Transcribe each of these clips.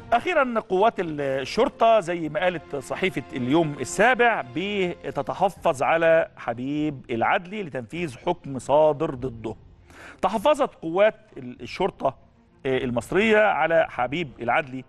اخيرا قوات الشرطه زي ما قالت صحيفه اليوم السابع بتتحفظ على حبيب العدلي لتنفيذ حكم صادر ضده تحفظت قوات الشرطه المصريه على حبيب العدلي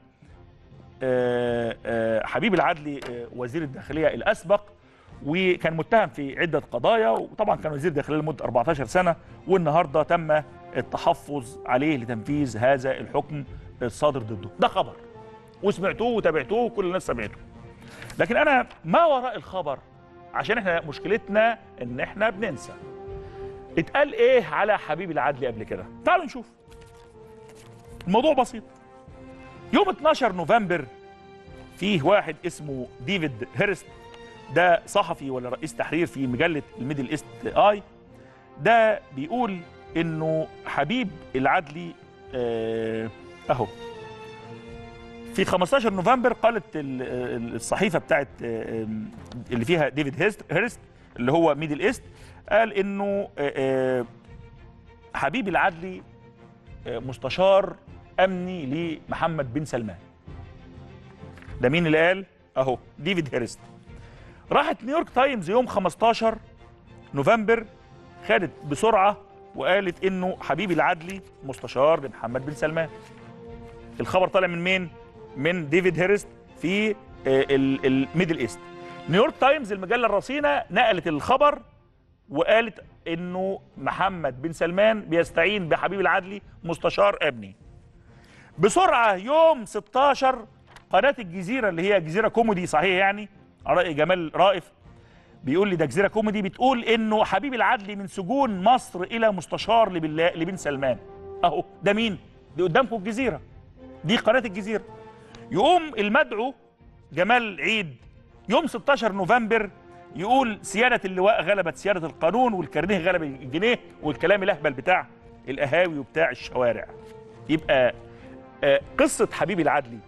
حبيب العدلي وزير الداخليه الاسبق وكان متهم في عده قضايا وطبعا كان وزير الداخليه لمده 14 سنه والنهارده تم التحفظ عليه لتنفيذ هذا الحكم الصادر ضده ده خبر وسمعتوه وتابعتوه وكل الناس سمعته لكن انا ما وراء الخبر عشان احنا مشكلتنا ان احنا بننسى اتقال ايه على حبيب العدلي قبل كده تعالوا نشوف الموضوع بسيط يوم 12 نوفمبر فيه واحد اسمه ديفيد هيرست ده صحفي ولا رئيس تحرير في مجله الميدل ايست اي ده بيقول انه حبيب العدلي آه اهو في 15 نوفمبر قالت الصحيفه بتاعت اللي فيها ديفيد هيرست اللي هو ميدل ايست قال انه حبيب العدلي مستشار امني لمحمد بن سلمان ده مين اللي قال اهو ديفيد هيرست راحت نيويورك تايمز يوم 15 نوفمبر خدت بسرعه وقالت انه حبيب العدلي مستشار لمحمد بن سلمان الخبر طالع من مين من ديفيد هيرست في الميدل ايست نيويورك تايمز المجله الرصينه نقلت الخبر وقالت انه محمد بن سلمان بيستعين بحبيب العدلي مستشار امني بسرعه يوم 16 قناه الجزيره اللي هي جزيره كوميدي صحيح يعني راي جمال رائف بيقول لي ده جزيره كوميدي بتقول انه حبيب العدلي من سجون مصر الى مستشار لبن سلمان اهو ده مين دي قدامكم الجزيره دي قناه الجزيره يقوم المدعو جمال عيد يوم 16 نوفمبر يقول سياده اللواء غلبت سياده القانون والكارنيه غلب الجنيه والكلام الاهبل بتاع القهاوي وبتاع الشوارع يبقى آه قصه حبيب العدلي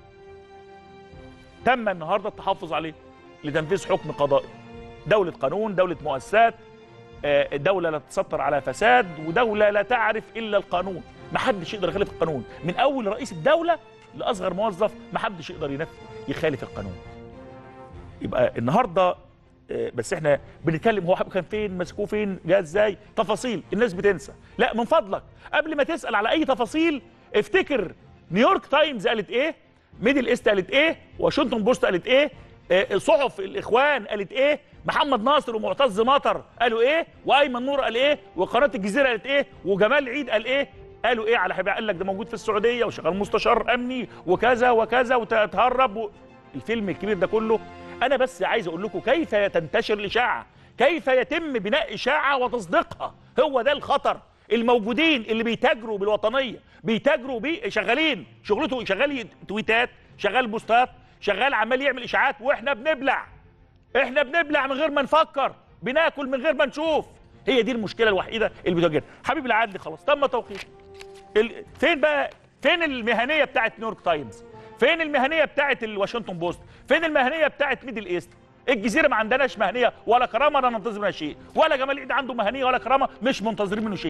تم النهارده التحفظ عليه لتنفيذ حكم قضائي دولة قانون دولة مؤسسات دولة لا تتستر على فساد ودولة لا تعرف إلا القانون ما حدش يقدر يخالف القانون من أول رئيس الدولة لأصغر موظف ما حدش يقدر ينفذ يخالف القانون يبقى النهاردة بس احنا بنتكلم هو كان فين مسكوه فين جه ازاي تفاصيل الناس بتنسى لا من فضلك قبل ما تسأل على أي تفاصيل افتكر نيويورك تايمز قالت ايه ميدل ايست قالت ايه واشنطن بوست قالت ايه صحف الاخوان قالت ايه محمد ناصر ومعتز مطر قالوا ايه وايمن نور قال ايه وقناه الجزيره قالت ايه وجمال عيد قال ايه قالوا ايه على حبيب قال لك ده موجود في السعوديه وشغال مستشار امني وكذا وكذا وتهرب و... الفيلم الكبير ده كله انا بس عايز اقول لكم كيف تنتشر الاشاعه كيف يتم بناء اشاعه وتصديقها هو ده الخطر الموجودين اللي بيتاجروا بالوطنيه بيتاجروا بيه شغالين شغلته شغال تويتات شغال بوستات شغال عمال يعمل اشاعات واحنا بنبلع احنا بنبلع من غير ما نفكر بناكل من غير ما نشوف هي دي المشكله الوحيده اللي بتواجهنا حبيب العدل خلاص تم توقيته ال... فين بقى فين المهنيه بتاعت نيويورك تايمز فين المهنيه بتاعت الواشنطن بوست فين المهنيه بتاعت ميدل ايست الجزيره ما عندناش مهنيه ولا كرامه لا ننتظر منها شيء ولا جمال عيد عنده مهنيه ولا كرامه مش منتظرين منه شيء